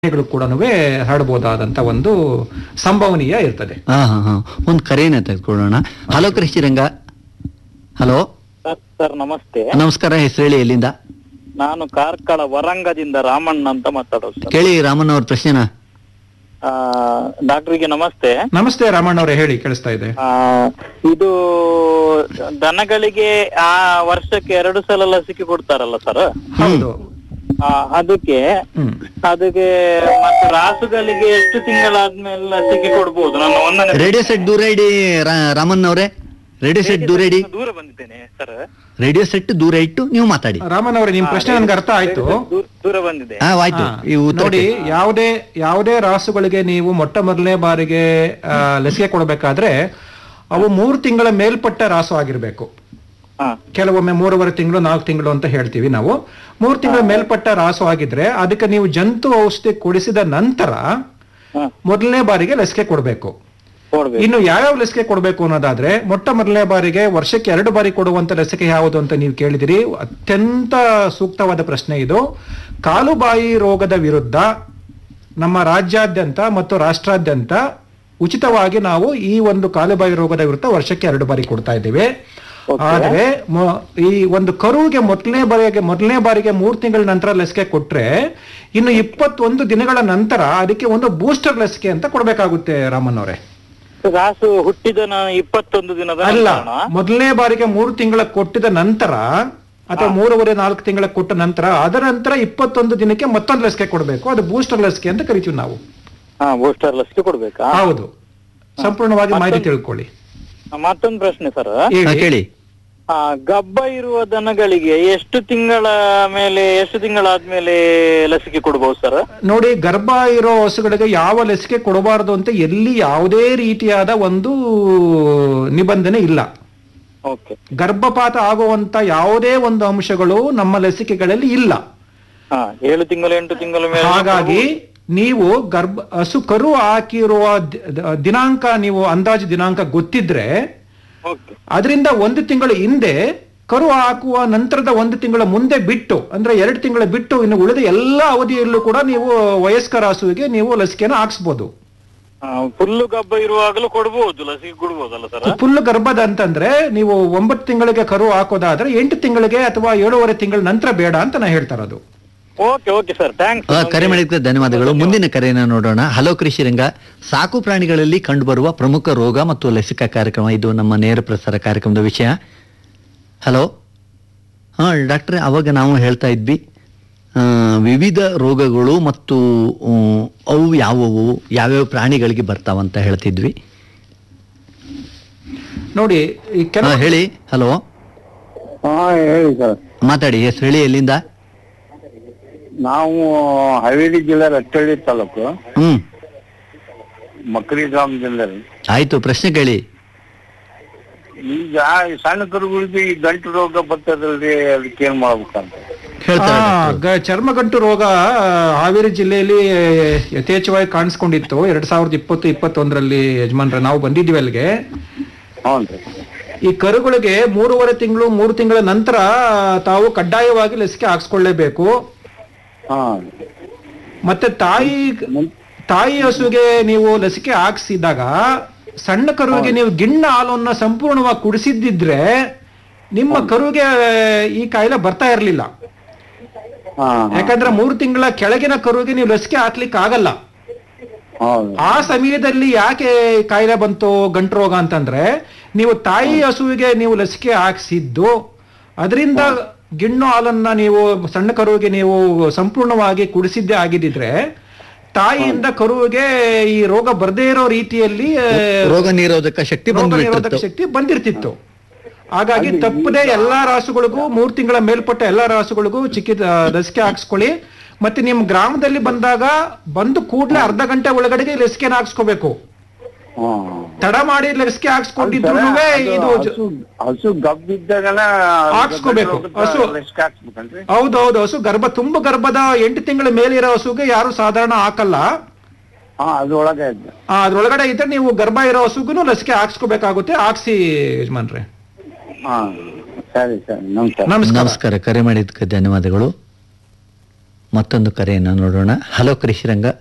ಗಳು ಕೂಡ ಹರಡಬಹುದಾದಂತ ಒಂದು ಸಂಭವನೀಯ ಇರ್ತದೆ ಹಾ ಹಾ ಹಾ ಒಂದು ಕರೆಯನ್ನ ತೆಗೆದುಕೊಳ್ಳೋಣ hello Krishiranga hello sir sir ನಮಸ್ತೆ ನಮಸ್ಕಾರ ಹೆಸರು ಹೇಳಿ ಎಲ್ಲಿಂದ ನಾನು ಕಾರ್ಕಳ ವರಂಗದಿಂದ ರಾಮಣ್ಣ ಅಂತ ಮಾತಾಡೋದು ಸರ್ ಕೇಳಿ ರಾಮಣ್ಣ ಅವ್ರ ಪ್ರಶ್ನೆನ ಆ, ಡಾಕ್ಟ್ರಿಗೆ ನಮಸ್ತೆ ನಮಸ್ತೆ ರಾಮಣ್ಣ ಅವರೇ ಹೇಳಿ ಕೇಳಿಸ್ತಾ ಇದೆ ಆ, ಇದು ದನಗಳಿಗೆ ಆ ವರ್ಷಕ್ಕೆ ಎರಡು ಸಲ ಲಸಿಕೆ ಕೊಡ್ತಾರಲ್ಲ ಸರ್ ಹೌದು ಅದಕ್ಕೆ ಹ್ಮ್ ಅದಕ್ಕೆ ಮತ್ತೆ ರಾಸುಗಳಿಗೆ ಎಷ್ಟು ತಿಂಗಳಾದ್ಮೇಲೆ ಲಸಿಕೆ ಕೊಡ್ಬೋದು ನಾನು ಒಂದನೇ ರೇಡಿಯೋ ಸೆಟ್ ದೂರ ಇಡಿ ರಾ- ರಾಮಣ್ಣ ಅವರೇ ರೇಡಿಯೋ ಸೆಟ್ ದೂರ ಇಡಿ ದೂರ ಬಂದಿದ್ದೇನೆ ಸರ್ ರೇಡಿಯೋ ಸೆಟ್ ದೂರ ಇಟ್ಟು ನೀವು ಮಾತಾಡಿ ರಾಮಣ್ಣ ಅವರೇ ನಿಮ್ ಪ್ರಶ್ನೆ ನನ್ಗೆ ಅರ್ಥ ಆಯ್ತು ದೂರ- ದೂರ ಬಂದಿದೆ ಹಾ ಆಯ್ತು ಹಾ. ಈ ಉತ್ತರ ನೋಡಿ ಯಾವುದೇ ಯಾವುದೇ ರಾಸುಗಳಿಗೆ ನೀವು ಮೊಟ್ಟ ಮೊದಲನೇ ಬಾರಿಗೆ ಆ, ಲಸಿಕೆ ಕೊಡಬೇಕಾದ್ರೆ ಅವು ಮೂರು ತಿಂಗಳ ಮೇಲ್ಪಟ್ಟ ರಾಸು ಆಗಿರ್ಬೇಕು ಹಾ ಕೆಲವೊಮ್ಮೆ ಮೂರುವರೆ ತಿಂಗಳು ನಾಲ್ಕು ತಿಂಗಳು ಅಂತ ಹೇಳ್ತೀವಿ ನಾವು ಮೂರು ತಿಂಗಳ ಮೇಲ್ಪಟ್ಟ ರಾಸು ಆಗಿದ್ರೆ ಅದಕ್ಕೆ ನೀವು ಜಂತು ಔಷಧಿ ಕೊಡಿಸಿದ ನಂತರ ಹಾ ಮೊದಲನೇ ಬಾರಿಗೆ ಲಸಿಕೆ ಕೊಡಬೇಕು ಕೊಡ್ಬೇಕು ಇನ್ನು ಯಾವ್ಯಾವ ಲಸಿಕೆ ಕೊಡಬೇಕು ಅನ್ನೋದಾದ್ರೆ ಮೊಟ್ಟ ಮೊದಲನೇ ಬಾರಿಗೆ ವರ್ಷಕ್ಕೆ ಎರಡು ಬಾರಿ ಕೊಡುವಂತ ಲಸಿಕೆ ಯಾವುದು ಅಂತ ನೀವು ಕೇಳಿದಿರಿ ಅತ್ಯಂತ ಸೂಕ್ತವಾದ ಪ್ರಶ್ನೆ ಇದು ಕಾಲುಬಾಯಿ ರೋಗದ ವಿರುದ್ಧ ನಮ್ಮ ರಾಜ್ಯಾದ್ಯಂತ ಮತ್ತು ರಾಷ್ಟ್ರಾದ್ಯಂತ ಉಚಿತವಾಗಿ ನಾವು ಈ ಒಂದು ಕಾಲುಬಾಯಿ ರೋಗದ ವಿರುದ್ಧ ವರ್ಷಕ್ಕೆ ಎರಡು ಬಾರಿ ಕೊಡ್ತಾ ಇದ್ದೀವಿ ಆದ್ರೆ ಮೊ- ಈ ಒಂದು ಕರುವಿಗೆ ಮೊದಲನೇ ಬಾರಿಗೆ ಮೊದಲನೇ ಬಾರಿಗೆ ಮೂರು ತಿಂಗಳ ನಂತರ ಲಸಿಕೆ ಕೊಟ್ರೆ ಇನ್ನು ಇಪ್ಪತ್ತೊಂದು ದಿನಗಳ ನಂತರ ಅದಕ್ಕೆ ಒಂದು ಬೂಸ್ಟರ್ ಲಸಿಕೆ ಅಂತ ಕೊಡ್ಬೇಕಾಗುತ್ತೆ ರಾಮನ್ ಅವರೇ ರಾಸು ಹುಟ್ಟಿದ ನ- ಇಪ್ಪತ್ತೊಂದು ದಿನದ ಅಲ್ಲ ನಂತರನಾ? ಮೊದಲನೇ ಬಾರಿಗೆ ಮೂರು ತಿಂಗಳ ಕೊಟ್ಟಿದ ನಂತರ ಅಥವಾ ಮೂರುವರೆ ನಾಲ್ಕು ತಿಂಗಳ ಕೊಟ್ಟ ನಂತರ ಅದರ ನಂತರ ಇಪ್ಪತ್ತೊಂದು ದಿನಕ್ಕೆ ಮತ್ತೊಂದು ಲಸಿಕೆ ಕೊಡಬೇಕು ಅದು ಬೂಸ್ಟರ್ ಲಸಿಕೆ ಅಂತ ಕರಿತೀವಿ ನಾವು ಹಾ ಬೂಸ್ಟರ್ ಲಸಿಕೆ ಕೊಡ್ಬೇಕಾ ಹೌದು ಸಂಪೂರ್ಣವಾಗಿ ಮಾಹಿತಿ ತಿಳ್ಕೊಳ್ಳಿ ಮತ್ತೊಂದು ಪ್ರಶ್ನೆ ಸರ್ ಹಾ, ಹೇಳಿ. ಕೇಳಿ ಆ ಗಬ್ಬ ಇರುವ ದನಗಳಿಗೆ ಎಷ್ಟು ತಿಂಗಳ ಮೇಲೆ ಎಷ್ಟು ತಿಂಗಳಾದ್ಮೇಲೆ ಲಸಿಕೆ ಕೊಡ್ಬೋದು ಸರ್ ನೋಡಿ ಗರ್ಭ ಇರೋ ಹಸುಗಳಿಗೆ ಯಾವ ಲಸಿಕೆ ಕೊಡಬಾರದು ಅಂತ ಎಲ್ಲಿ ಯಾವುದೇ ರೀತಿಯಾದ ಒಂದು ನಿಬಂಧನೆ ಇಲ್ಲ ಓಕೆ ಗರ್ಭಪಾತ ಆಗುವಂತ ಯಾವುದೇ ಒಂದು ಅಂಶಗಳು ನಮ್ಮ ಲಸಿಕೆಗಳಲ್ಲಿ ಇಲ್ಲ ಹಾ ಏಳು ತಿಂಗಳು ಎಂಟು ತಿಂಗಳ ಮೇಲೆ ಹಾಗಾಗಿ ನೀವು ಗರ್ಭ ಹಸು ಕರು ಹಾಕಿರುವ ದಿ- ದ- ದಿನಾಂಕ ನೀವು ಅಂದಾಜು ದಿನಾಂಕ ಗೊತ್ತಿದ್ರೆ ಓಕೆ ಅದರಿಂದ ಒಂದು ತಿಂಗಳ ಹಿಂದೆ ಕರು ಹಾಕುವ ನಂತರದ ಒಂದು ತಿಂಗಳ ಮುಂದೆ ಬಿಟ್ಟು ಅಂದ್ರೆ ಎರಡು ತಿಂಗಳ ಬಿಟ್ಟು ಇನ್ನು ಉಳಿದ ಎಲ್ಲ ಅವಧಿಯಲ್ಲೂ ಕೂಡ ನೀವು ವಯಸ್ಕರ ಹಸುವಿಗೆ ನೀವು ಲಸಿಕೆನ ಹಾಕ್ಸ್ಬೋದು ಫುಲ್ಲು ಗಬ್ಬ ಇರುವಾಗಲೂ ಕೊಡ್ಬೋದು ಲಸಿಕೆ ಕೊಡ್ಬೋದಲ್ಲ ಸರ್ ಫುಲ್ ಗರ್ಭದ ಅಂತಂದ್ರೆ ನೀವು ಒಂಬತ್ತು ತಿಂಗಳಿಗೆ ಕರು ಹಾಕೋದಾದ್ರೆ ಎಂಟು ತಿಂಗಳಿಗೆ ಅಥವಾ ಏಳೂವರೆ ತಿಂಗಳ ನಂತರ ಬೇಡ ಅಂತ ನಾ ಹೇಳ್ತಾ ಇರೋದು ಓಕೆ ಓಕೆ ಸರ್ ಥ್ಯಾಂಕ್ಸ್ ಆ, ಕರೆ ಮಾಡಿದ್ದಕ್ಕೆ ಧನ್ಯವಾದಗಳು ಮುಂದಿನ ಕರೆಯನ್ನ ನೋಡೋಣ ಹಲೋ ಕೃಷಿರಂಗ ಸಾಕು ಪ್ರಾಣಿಗಳಲ್ಲಿ ಕಂಡುಬರುವ ಪ್ರಮುಖ ರೋಗ ಮತ್ತು ಲಸಿಕಾ ಕಾರ್ಯಕ್ರಮ ಇದು ನಮ್ಮ ನೇರ ಪ್ರಸಾರ ಕಾರ್ಯಕ್ರಮದ ವಿಷಯ ಹಲೋ ಹಾ ಡಾಕ್ಟ್ರೆ ಅವಾಗ ನಾವು ಹೇಳ್ತಾ ಇದ್ವಿ ಆ, ವಿವಿಧ ರೋಗಗಳು ಮತ್ತು ಉಮ್, ಅವು ಯಾವುವು ಯಾವ್ಯಾವ ಪ್ರಾಣಿಗಳಿಗೆ ಬರ್ತಾವಂತ ಹೇಳ್ತಿದ್ವಿ ನೋಡಿ ಈ ಹಾ, ಕೆಲವು ಹೇಳಿ ಹಲೋ ಹಾ ಹೇಳಿ ಸರ್ ಮಾತಾಡಿ ಹೆಸರು ಹೇಳಿ ಎಲ್ಲಿಂದ ನಾವು ಹಾವೇರಿ ಜಿಲ್ಲೆ ರಟ್ಟಳ್ಳಿ ತಾಲೂಕು ಹ್ಮ್ ಮಕ್ರಿ ಗ್ರಾಮದಿಂದ ರೀ. ಆಯ್ತು ಪ್ರಶ್ನೆ ಕೇಳಿ ಈಗ ಈ ಸಣ್ಣ ಕರುಗಳಿಗೆ ಈ ಗಂಟು ರೋಗ ಬರ್ತದಲ್ರಿ ಅದಕ್ಕೆ ಏನ್ ಮಾಡ್ಬೇಕಂತ ಹೇಳ್ತಾರೆ ಆ, ಡಾಕ್ಟ್ರು. ಗ- ಚರ್ಮಗಂಟು ರೋಗ ಆ, ಹಾವೇರಿ ಜಿಲ್ಲೆಯಲ್ಲಿ ಯಥೇಚ್ಛವಾಗಿ ಕಾಣಿಸ್ಕೊಂಡಿತ್ತು ಎರಡ್ ಸಾವಿರದ ಇಪ್ಪತ್ತು ಇಪ್ಪತ್ತೊಂದರಲ್ಲಿ ಯಜಮಾನ್ರೆ ನಾವು ಬಂದಿದ್ವಿ ಅಲ್ಲಿಗೆ ಹ್ಞೂ ಈ ಕರುಗಳಿಗೆ ಮೂರುವರೆ ತಿಂಗಳು ಮೂರು ತಿಂಗಳ ನಂತರ ತಾವು ಕಡ್ಡಾಯವಾಗಿ ಲಸಿಕೆ ಹಾಕ್ಸ್ಕೊಳ್ಳೇಬೇಕು ಹಾ ಮತ್ತೆ ತಾಯಿ ತಾಯಿ ಹಸುಗೆ ನೀವು ಲಸಿಕೆ ಹಾಕ್ಸಿದಾಗ ಸಣ್ಣ ಕರುವಿಗೆ ನೀವು ಗಿಣ್ಣ ಹಾಲನ್ನ ಸಂಪೂರ್ಣವಾಗಿ ಕುಡಿಸಿದ್ದಿದ್ರೆ ನಿಮ್ಮ ಕರುವಿಗೆ ಈ ಕಾಯಿಲೆ ಬರ್ತಾ ಇರಲಿಲ್ಲ ಹಾ ಯಾಕಂದ್ರೆ ಮೂರು ತಿಂಗಳ ಕೆಳಗಿನ ಕರುವಿಗೆ ನೀವು ಲಸಿಕೆ ಹಾಕ್ಲಿಕ್ಕೆ ಆಗಲ್ಲ ಹೌದು ಆ ಸಮಯದಲ್ಲಿ ಯಾಕೆ ಈ ಕಾಯಿಲೆ ಬಂತು ಗಂಟು ರೋಗ ಅಂತಂದ್ರೆ ನೀವು ತಾಯಿ ಹಸುವಿಗೆ ನೀವು ಲಸಿಕೆ ಹಾಕ್ಸಿದ್ದು ಅದರಿಂದ ಗಿಣ್ಣು ಹಾಲನ್ನ ನೀವು ಸಣ್ಣ ಕರುವಿಗೆ ನೀವು ಸಂಪೂರ್ಣವಾಗಿ ಕುಡಿಸಿದ್ದೇ ಆಗಿದ್ದಿದ್ರೆ ತಾಯಿಯಿಂದ ಕರುವಿಗೆ ಈ ರೋಗ ಬರ್ದೇ ಇರೋ ರೀತಿಯಲ್ಲಿ ಆ, ರೋಗ ನಿರೋಧಕ ಶಕ್ತಿ ರೋಗ ನಿರೋಧಕ ಬಂದ್ಬಿಟ್ಟಿತ್ತು ಶಕ್ತಿ ಬಂದಿರ್ತಿತ್ತು ಹಾಗಾಗಿ ತಪ್ಪದೆ ಎಲ್ಲಾ ರಾಸುಗಳಿಗೂ ಮೂರು ತಿಂಗಳ ಮೇಲ್ಪಟ್ಟ ಎಲ್ಲಾ ರಾಸುಗಳಿಗೂ ಚಿಕ್ಕಿ ಆ, ಲಸಿಕೆ ಹಾಕ್ಸ್ಕೊಳ್ಳಿ ಮತ್ತೆ ನಿಮ್ ಗ್ರಾಮದಲ್ಲಿ ಬಂದಾಗ ಬಂದು ಕೂಡ್ಲೆ ಅರ್ಧ ಗಂಟೆ ಒಳಗಡೆಗೆ ಲಸಿಕೆನ ಹಾಕ್ಸ್ಕೋಬೇಕು ಹಾ ತಡ ಮಾಡಿ ಲಸಿಕೆ ಹಾಕ್ಸ್ಕೊಂಡಿದ್ರು ಇದು ಜ- ಹಸು ಹಸು ಗಬ್ಬಿದ್ದಾಗನ ಹಾಕ್ಸ್ಕೋಬೇಕು. ಹಸು- ಲಸಿಕೆ ಹಾಕ್ಸ್ಬೇಕನ್ರಿ ಹೌದೌದು ಹಸು ಗರ್ಭ ತುಂಬ ಗರ್ಭದ ಎಂಟು ತಿಂಗಳ ಮೇಲೆ ಇರೋ ಹಸುಗೆ ಯಾರು ಸಾಧಾರಣ ಹಾಕಲ್ಲ ಹಾ ಅದ್ರೊಳಗೆ ಆ, ಅದ್ರೊಳಗಡೆ ಇದ್ರೆ ನೀವು ಗರ್ಭ ಇರೋ ಹಸುಗೂ ಲಸಿಕೆ ಹಾಕ್ಸ್ಕೋಬೇಕಾಗುತ್ತೆ ಹಾಕ್ಸಿ ಯಜಮಾನ್ರೆ ಹಾ ಸರಿ ಸರಿ ನಮಸ್ಕಾರ ನಮಸ್ಕಾರ ನಮಸ್ಕಾರ ಕರೆ ಮಾಡಿದ್ದಕ್ಕೆ ಧನ್ಯವಾದಗಳು ಮತ್ತೊಂದು ಕರೆಯನ್ನು ನೋಡೋಣ ಹಲೋ ಕೃಷಿರಂಗ